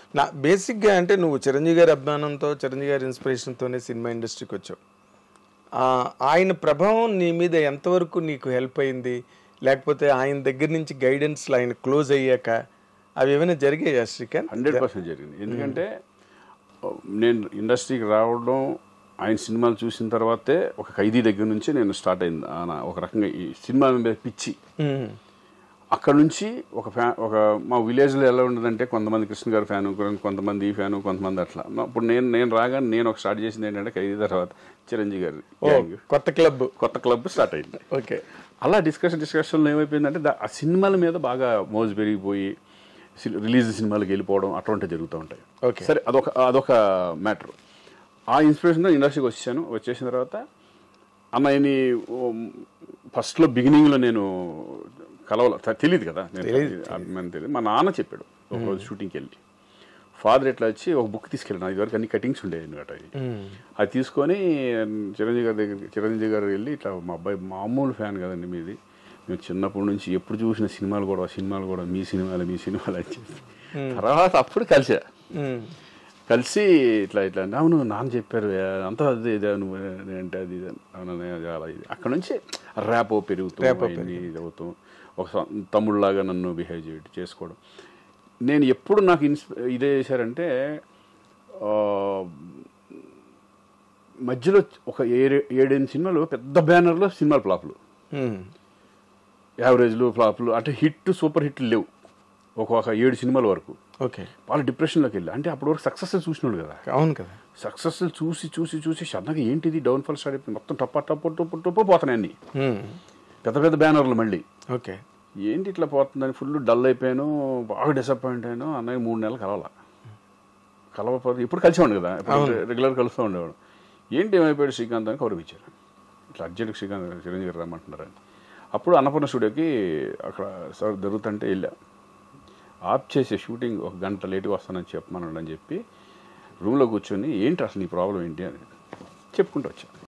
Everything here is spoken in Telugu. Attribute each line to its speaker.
Speaker 1: నా బేసిక్గా అంటే నువ్వు చిరంజీవి గారి అభిమానంతో చిరంజీవి గారి ఇన్స్పిరేషన్తోనే సినిమా ఇండస్ట్రీకి వచ్చావు ఆ, ఆయన ప్రభావం నీ మీద ఎంతవరకు నీకు హెల్ప్ అయింది లేకపోతే ఆయన దగ్గర నుంచి గైడెన్స్ ఆయన క్లోజ్ అయ్యాక అవి ఏమైనా జరిగాయా శ్రీకాంత్
Speaker 2: హండ్రెడ్ పర్సెంట్ జరిగింది ఎందుకంటే నేను ఇండస్ట్రీకి రావడం ఆయన సినిమాలు చూసిన తర్వాతే ఒక ఖైదీ దగ్గర నుంచి నేను స్టార్ట్ అయింది ఆ నా- ఒక రకంగా ఈ సినిమా మీద పిచ్చి
Speaker 1: మ్మ్.
Speaker 2: అక్కడ నుంచి ఒక ఫ్యా ఒక మా విలేజ్లో ఎలా ఉండదంటే కొంతమంది కృష్ణ గారి ఫ్యాను కొంతమంది ఈ ఫ్యాను కొంతమంది అట్లా అప్పుడు నేను నేను రాగానే నేను ఒక స్టార్ట్ చేసింది ఏంటంటే ఖైదీ తర్వాత చిరంజీవి గారి
Speaker 1: ఓ
Speaker 2: gang.
Speaker 1: కొత్త క్లబ్
Speaker 2: కొత్త క్లబ్ స్టార్ట్ అయింది
Speaker 1: ఓకే
Speaker 2: అలా డిస్కషన్ డిస్కషన్లో ఏమైపోయిందంటే దా- ఆ సినిమాల మీద బాగా మోజు పెరిగిపోయి సి- రిలీజ్ సినిమాలకు వెళ్ళిపోవడం అటువంటివి జరుగుతూ ఉంటాయి
Speaker 1: Okay.
Speaker 2: సరే అదొక అదొక మ్యాటర్ ఆ ఇన్స్పిరేషన్తో ఇండస్ట్రీకి వచ్చాను వచ్చేసిన తర్వాత అన్నయ్యని ఫస్ట్లో బిగినింగ్లో నేను కలవల త- తెలియదు కదా నేను అభిమాని తెలియదు మా నాన్న చెప్పాడు ఒక రోజు షూటింగ్కి వెళ్ళి ఫాదర్ ఎట్లా వచ్చి ఒక బుక్ తీసుకెళ్ళాను ఇదివరకు అన్ని కటింగ్స్ ఉండేవి అనమాట అవి అది తీసుకొని చిరంజీవి గారి దగ్గరికి చిరంజీవి గారు వెళ్ళి ఇట్లా మా అబ్బాయి మామూలు ఫ్యాన్ కదండి మీది మేము చిన్నప్పటి నుంచి ఎప్పుడు చూసిన సినిమాలు కూడా సినిమాలు కూడా మీ సినిమాలు మీ సినిమాలు అని చెప్పి తర్వాత అప్పుడు కలిసా
Speaker 1: మ్మ్.
Speaker 2: కలిసి ఇట్లా ఇట్లా అంటే, అవును నాన్న చెప్పారు "ఏ, అంతా అదే ఇదే నువ్వు అంటే అది ఇది అని." అవును అన్నయ్య, చాలా ఇది అక్కడ నుంచి ర్యాప్ పెరుగుతూ అవన్నీ ఇది అవుతూ ఒక స- తమ్ముళ్ళలాగా నన్ను బిహేవ్ చేయడం చేసుకోవడం నేను ఎప్పుడు నాకు ఇన్స్ప ఇదే చేశారంటే ఆ, మధ్యలో ఒక ఏడు ఏడెనిమిది సినిమాలు పెద్ద బ్యానర్లో సినిమాలు ఫ్లాపులు
Speaker 1: మ్మ్.
Speaker 2: యావరేజ్లు ఫ్లాపులు అంటే హిట్ సూపర్ హిట్లు లేవు ఒక ఒక ఏడు సినిమాల వరకు
Speaker 1: ఓకే
Speaker 2: వాళ్ళు డిప్రెషన్లోకి వెళ్ళి అంటే అప్పటి వరకు సక్సెస్ చూసినాడు కదా
Speaker 1: అవును కదా
Speaker 2: సక్సెస్ చూసి చూసి చూసి సడన్గా ఏంటిది డౌన్ఫాల్ స్టార్ట్ అయిపోయింది మొత్తం టప్ప టప్పు టప్పు టప్పు పోతున్నాయి అన్ని
Speaker 1: మ్మ్.
Speaker 2: పెద్ద పెద్ద బ్యానర్లు మళ్ళీ
Speaker 1: ఓకే
Speaker 2: ఏంటి ఇట్లా పోతుందని ఫుల్ డల్ అయిపోయాను బాగా డిసప్పాయింట్ అయ్యాను అన్నయ్య మూడు నెలలు కలవాల కలవకపోతే ఇప్పుడు కలిసేవాడు కదా రెగ్యులర్ కలుస్తూ ఉండేవాడు ఏంటి ఏమైపోయాడు శ్రీకాంత్ అని కౌరవ్ ఇచ్చారు ఇట్లా అర్జెంట్ శ్రీకాంత్ చిరంజీవి గారు రమ్మంటున్నారని అప్పుడు అన్నపూర్ణ స్టూడియోకి అక్కడ సార్ జరుగుతుంటే వెళ్ళా ఆఫ్ చేసే షూటింగ్ ఒక గంట లేట్గా వస్తానని చెప్పమన్నాడు అని చెప్పి రూమ్లో కూర్చొని ఏంటి అసలు నీ ప్రాబ్లం ఏంటి అని చెప్పుకుంటూ వచ్చాను